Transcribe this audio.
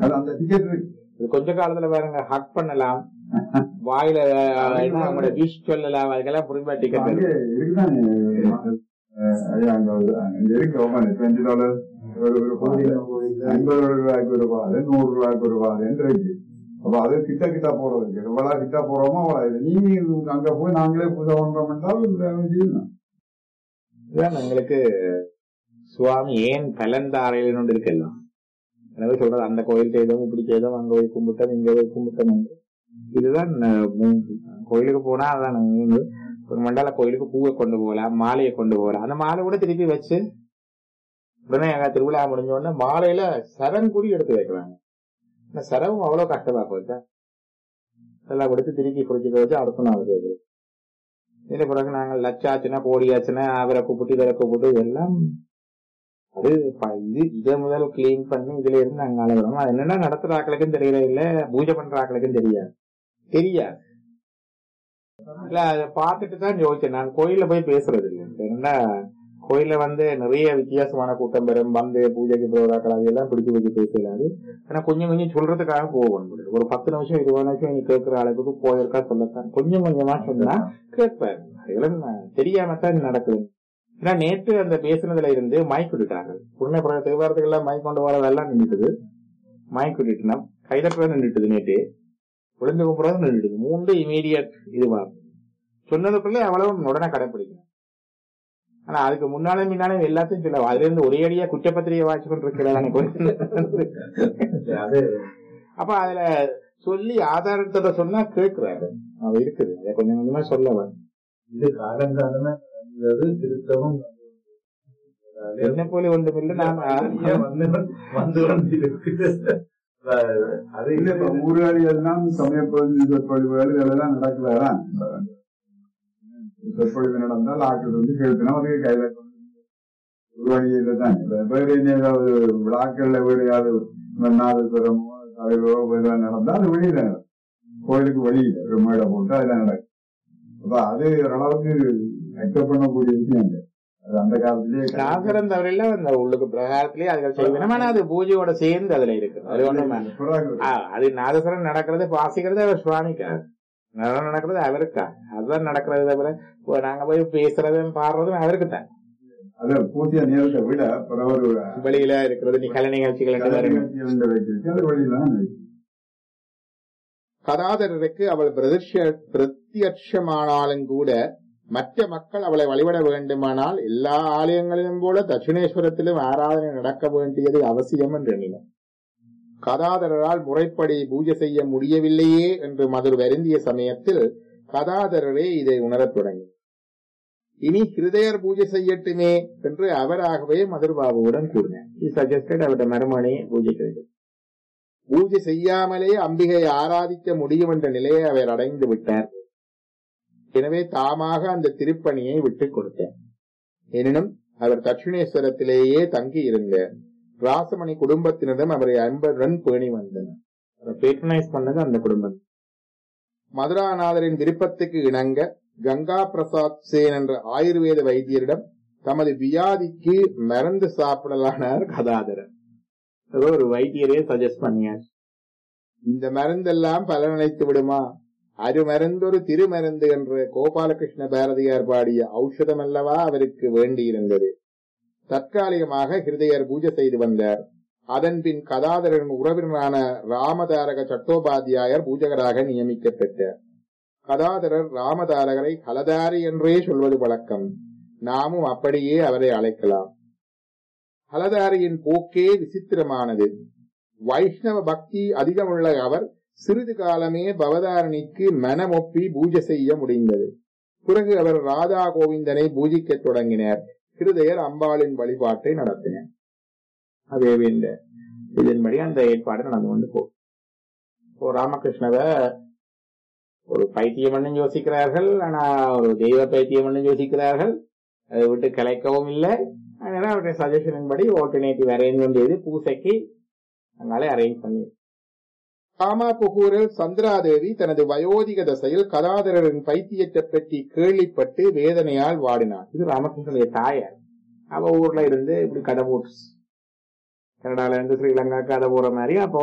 அது அந்த டிக்கெட் இருக்கு இது கொஞ்ச காலத்துல பாருங்க ஹக் பண்ணலாம் வாயில அஹ், என்ன அவங்களோட விஷ் சொல்லலாம் அதுக்கெல்லாம் புரியுமா டிக்கெட் அங்கே இருக்குதான் அஹ், ஐயா, அங்க ஒரு- அங்க இருக்கு டுவெண்ட்டி டாலர் ஒரு ஒரு பாதை ஐம்பது ரூபாய்க்கு ஒரு பாதை நூறு ரூபாய்க்கு ஒரு பாதைன்னு இருக்கு அப்ப அது கிட்ட கிட்ட போறதுக்கு எவ்வளவு கிட்ட போறோமோ அவ்வளவு இது. நீங்க அங்க போய் நாங்களே பூஜை பண்றோம் என்றால் செய்யணும் இதுதான் எங்களுக்கு சுவாமி ஏன் பலந்தாரையில் ஒன்று இருக்கலாம் எனவே சொல்றது அந்த கோயில் செய்தோம் இப்படி செய்தோம் அங்க போய் கும்பிட்டோம் இங்க போய் கும்பிட்டோம் என்று. இதுதான் அஹ், மூ- கோயிலுக்கு போனா அதான் வந்து ஒரு மண்டல கோயிலுக்கு பூவை கொண்டு போகலாம் மாலையை கொண்டு போகலாம் அந்த மாலை கூட திருப்பி வச்சு உடனே எங்க திருவிழா முடிஞ்ச உடனே மாலையில சரம் கூடி எடுத்து வைக்கிறாங்க இந்த சரவும் அவ்வளவு கஷ்டமா போச்சா அதெல்லாம் கொடுத்து திருப்பி குடிச்சு வச்சு அடுத்த நாள் கேட்குது இதுல பிறகு நாங்கள் லட்சாச்சுனா கோடியாச்சுனா அவரை கூப்பிட்டு இவரை கூப்பிட்டு இதெல்லாம் அது ப- இது இதை முதல் கிளீன் பண்ணி இதுல இருந்து நாங்க அழகிறோம் அது என்னன்னா நடத்துற ஆக்களுக்கும் தெரியல இல்ல பூஜை பண்ற ஆக்களுக்கும் தெரியாது தெரியாது இல்ல அதை பார்த்துட்டு தான் யோசிச்சேன் நான் கோயில்ல போய் பேசுறது இல்லை ஏன்னா கோயில்ல வந்து நிறைய வித்தியாசமான கூட்டம் பெறும் வந்து பூஜைக்கு போறாக்கள் அதெல்லாம் பிடிச்சு வச்சு பேசலாது ஆனா கொஞ்சம் கொஞ்சம் சொல்றதுக்காக போகணும் ஒரு பத்து நிமிஷம் இருபது நிமிஷம் நீ கேட்கிற அளவுக்கு போயிருக்கா சொல்லத்தான் கொஞ்சம் கொஞ்சமா சொன்னா கேட்பாரு அதெல்லாம் தெரியாம தான் நடக்குது ஏன்னா நேற்று அந்த பேசுனதுல இருந்து மைக் விட்டுட்டாங்க உடனே பிறகு தேவாரத்துக்கு எல்லாம் மைக் கொண்டு வரதெல்லாம் நின்றுட்டுது மைக் விட்டுட்டுனா கைதட்டுறது நின்றுட்டுது நேற்று விழுந்து கும்பிடுறது நின்றுட்டுது மூன்று இமீடியட் இதுவா சொன்னதுக்குள்ளே அவ்வளவு உடனே கடைப்பிடிக்கணும் ஆனா அதுக்கு முன்னாலே முன்னாலே எல்லாத்தையும் சொல்ல அதுல இருந்து ஒரே அடியா குற்றப்பத்திரிகை வாட்சி கொண்டிருக்கிறாங்க அது அப்ப அதுல சொல்லி ஆதாரத்தோட சொன்னா கேட்கிறாரு அது இருக்குது அதை கொஞ்சம் கொஞ்சமா சொல்ல வரும் இது காலங்காலமே நடந்தது திருத்தமும் என்ன போல ஒன்றுமில்லை நாம நிறைய வந்து வந்து வந்து இருக்குது அது இல்ல இப்ப ஊர்காலி எல்லாம் சமய பொழுது சொற்பொழிவுகள் இதெல்லாம் நடக்கலதான் சொற்பொழிவு நடந்தால் ஆக்கள் வந்து கேட்கணும் அது கையில உருவாகியில தான் இப்ப வேற என்ன ஏதாவது விழாக்கள்ல வேற ஏதாவது நாதஸ்வரமோ தலைவரோ வேற நடந்தா அது வெளியில நடக்கும் கோயிலுக்கு வெளியில ஒரு மேடை போட்டு அதெல்லாம் நடக்கும் அப்ப அது ஓரளவுக்கு அக்செப்ட் பண்ணக்கூடிய விஷயம் இல்லை. அது அந்த காலத்திலேயே நாகரம் தவிர அந்த உள்ளுக்கு பிரகாரத்திலேயே அதுகள் செய்வேன் ஆனா அது பூஜையோட சேர்ந்து அதுல இருக்கு அது ஒண்ணும் பிறகு ஆ, அது நாதஸ்வரம் நடக்கிறது வாசிக்கிறது அவர் சுவாமிக்கா நடனம் நடக்கிறது அவருக்கா அதுதான் நடக்கிறது தவிர இப்போ நாங்க போய் பேசுறதும் பாடுறதும் அவருக்கு தான் அது பூஜை நேரத்தை விட பிறகு ஒரு வெளியில இருக்கிறது நீ கலை நிகழ்ச்சிகள் என்று கலை வருங்க. நிகழ்ச்சிகள் வைக்கிறது அது வெளியில தான் இருக்கு. கதாதரருக்கு அவள் பிரதிஷ்ய- பிரத்யட்சமானாலும் கூட மற்ற மக்கள் அவளை வழிபட வேண்டுமானால் எல்லா ஆலயங்களிலும் போல தட்சிணேஸ்வரத்திலும் ஆராதனை நடக்க வேண்டியது அவசியம் என்று எண்ணினார் கதாதரரால் முறைப்படி பூஜை செய்ய முடியவில்லையே என்று மதுர் வருந்திய சமயத்தில் கதாதரரே இதை உணரத் தொடங்கி இனி ஹிருதயர் பூஜை செய்யட்டுமே என்று அவராகவே மதுர்பாபுவுடன் கூறினார் சஜஸ்டட் அவருடைய மருமனை பூஜைக்கு வேண்டும் பூஜை செய்யாமலே அம்பிகையை ஆராதிக்க முடியும் என்ற நிலையை அவர் அடைந்து விட்டார் எனவே தாமாக அந்த திருப்பணியை விட்டுக் கொடுத்தார் எனினும் அவர் தட்சிணேஸ்வரத்திலேயே தங்கி இருந்தார் ராசமணி குடும்பத்தினரிடம் அவரை அன்புடன் பேணி வந்தனர் அவரை பேட்ரனைஸ் பண்ணது அந்த குடும்பம் மதுராநாதரின் விருப்பத்துக்கு இணங்க கங்கா பிரசாத் சேன் என்ற ஆயுர்வேத வைத்தியரிடம் தமது வியாதிக்கு மருந்து சாப்பிடலானார் கதாதரர் ஏதோ ஒரு வைத்தியரே சஜஸ்ட் பண்ணியார் இந்த மருந்தெல்லாம் பலனளித்து விடுமா அருமருந்தொரு திருமருந்து என்ற கோபாலகிருஷ்ண பாரதியார் பாடிய ஔஷதம் அல்லவா அவருக்கு வேண்டியிருந்தது தற்காலிகமாக ஹிருதயர் பூஜை செய்து வந்தார் அதன்பின் கதாதரன் உறவினரான ராமதாரக சட்டோபாத்தியாயர் பூஜகராக நியமிக்கப்பட்டார் கதாதரர் ராமதாரகரை கலதாரி என்றே சொல்வது வழக்கம் நாமும் அப்படியே அவரை அழைக்கலாம் ஹலதாரியின் போக்கே விசித்திரமானது வைஷ்ணவ பக்தி அதிகமுள்ள அவர் சிறிது காலமே பவதாரணிக்கு மனமொப்பி பூஜை செய்ய முடிந்தது பிறகு அவர் ராதா கோவிந்தனை பூஜிக்கத் தொடங்கினார் ஹிருதயர் அம்பாளின் வழிபாட்டை நடத்தினார் அதே இந்த இதன்படி அந்த ஏற்பாடு நடந்து கொண்டு போகும் இப்போ ராமகிருஷ்ணவை ஒரு பைத்தியம் யோசிக்கிறார்கள் ஆனா ஒரு தெய்வ பைத்தியம் யோசிக்கிறார்கள் அதை விட்டு கலைக்கவும் இல்லை அதனால அவருடைய சஜஷனின் படி ஆல்டர்னேட்டிவ் அரேஞ்ச்மெண்ட் செய்து பூசைக்கு அதனால அரேஞ்ச் பண்ணி காமா புகூரில் சந்திராதேவி தனது வயோதிக தசையில் கதாதரரின் பைத்தியத்தை பற்றி கேள்விப்பட்டு வேதனையால் வாடினார் இது ராமகிருஷ்ணனுடைய தாயார் அவ ஊர்ல இருந்து இப்படி கடை போட்டு கனடால இருந்து ஸ்ரீலங்கா கதை போற மாதிரி அப்போ